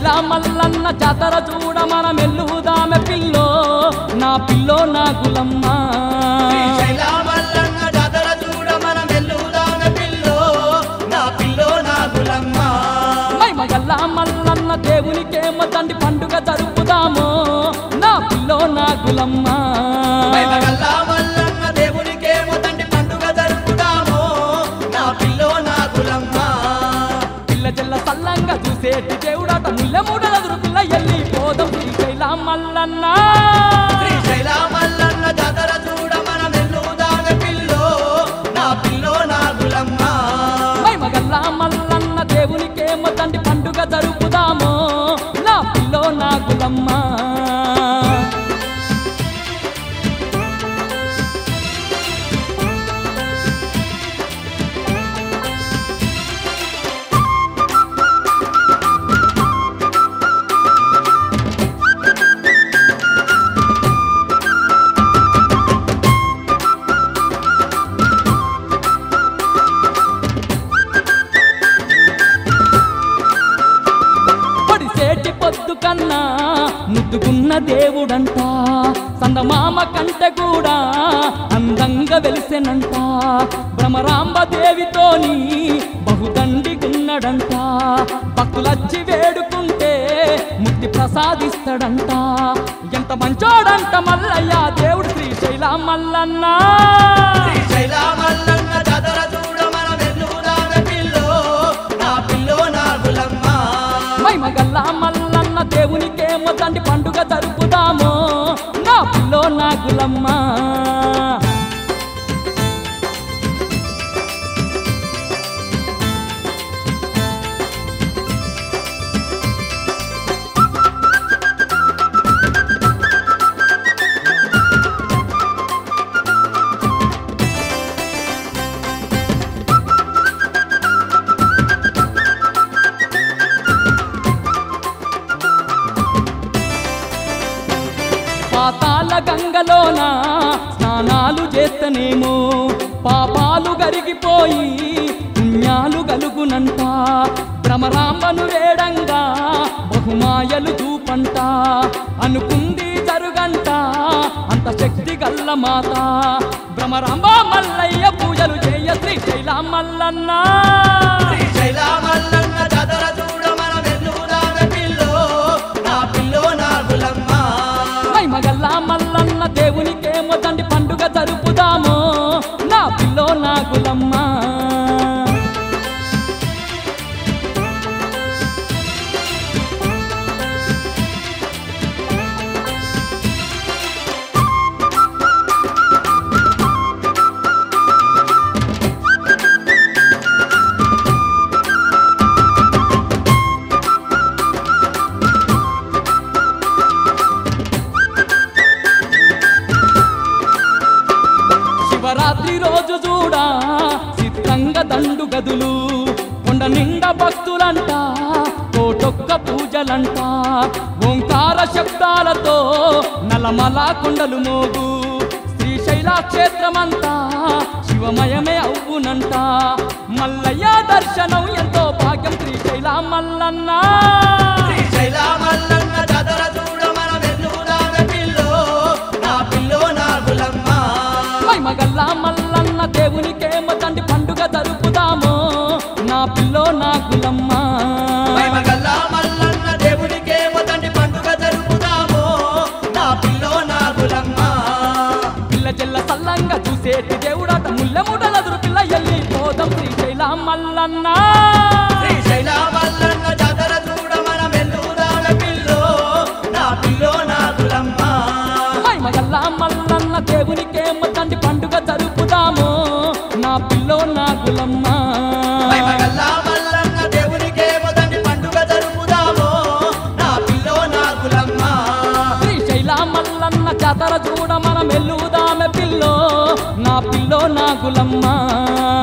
శ్రీశైల మల్లన్న జాతర చూడ మనం ఎల్లుదామె పిల్లో నా పిల్లో నా గులమ్మ శ్రీశైల మల్లన్న జాతర చూడ మనం ఎల్లుదామె పిల్లో నా పిల్లో నా గులమ్మ మగల్ల మల్లన్న దేవునికేమో తండ్రి పండుగ జరుపుదాము నా పిల్లో నా గులమ్మ మైమగల్లా మల్లన్న దేవునికేమో తండ్రి పండుగ జరుపుదాము నా పిల్లో నా గులమ్మ పిల్ల చెల్ల సల్లంగా చూసేటి దేవుడాట ముల్ల మూడలదురు పిల్ల ఎల్లి పోదాం శ్రీశైల మల్లన్న శ్రీశైల మల్లన్న జాతర చూడ మనం ఎల్లుదామె పిల్లో నా పిల్లో నా గులమ్మ మగల్ల మల్లన్న దేవునికేమో తండ్రి పండుగ జరుపుదాము నా పిల్లో నా గులమ్మ పొడిసేటి పొద్దు కన్నా ముద్దుకున్న దేవుడంట సందమామ కంటే కూడా అందంగా వెలిసెనంట భ్రమరాంబ దేవితోని బహుదండిగున్నడంట భక్తులచ్చి వేడుకుంటే ముక్తి ప్రసాదిస్తాడంట ఎంత మంచోడంట మల్లయ్య దేవుడు శ్రీశైల మల్లన్న శ్రీశైల మల్లన్న జాతర చూడ మనం ఎల్లుదామె పిల్లో నా పిల్లో నా గులమ్మ మగల్ల మల్లన్న దేవునికేమో తండ్రి పండుగ జరుపుదాము నా పిల్లో నా గులమ్మ పాతాల గంగలోన స్నానాలు చేస్తనేమో పాపాలు గరిగిపోయి పుణ్యాలు గలుగునంట భ్రమరాంబను వేడంగా బహుమాయలు చూపంట అనుకుంది జరుగంట అంత శక్తి గల్ల మాత భ్రమరాంబ మల్లయ్య పూజలు చేయ శ్రీశైల మల్లన్న శ్రీశైల మల్లన్న జాతర చూడ మనం ఎల్లుదామె పిల్లో నా పిల్లో నా గులమ్మ మగల్ల మల్లన్న దేవునికేమో తండ్రి పండుగ జరుపుదాము నా పిల్లో నా గులమ్మ శివరాత్రి రోజు చూడా చిత్రంగా దండు గదులు కొండ నిండా భక్తులంట కోటొక్క పూజలంట ఓంకార శబ్దాలతో నలమల కొండలు మోగు శ్రీశైల క్షేత్రమంతా శివమయమే అవునంట మల్లయ్య దర్శనం ఎంతో భాగ్యం శ్రీశైల మల్లన్న శ్రీశైల మల్లన్న జాతర చూడ మనం ఎల్లుదామె పిల్లో నా పిల్లో నా గులమ్మ మగల్ల మల్లన్న దేవునికేమో తండ్రి పండుగ జరుపుదాము నా పిల్లో నా గులమ్మ మైమగల్లా మల్లన్న దేవునికేమో తండ్రి పండుగ జరుపుదాము నా పిల్లో నా గులమ్మ పిల్ల చెల్ల సల్లంగా చూసేటి దేవుడాట ముల్ల ముడలదురు పిల్ల ఎల్లి పోదాం శ్రీశైల మల్లన్న శ్రీశైల మల్లన్న జాతర చూడ మనం ఎల్లుదామె పిల్లో నా పిల్లో నా గులమ్మ మగల్ల మల్లన్న దేవునికేమో తండ్రి పండుగ జరుపుదాము నా పిల్లో నా గులమ్మ మైమగల్లా మల్లన్న దేవునికేమో తండ్రి పండుగ జరుపుదాము నా పిల్లో నా గులమ్మ శ్రీశైల మల్లన్న జాతర చూడ మనం ఎల్లుదామె పిల్లో నా పిల్లో నా గులమ్మ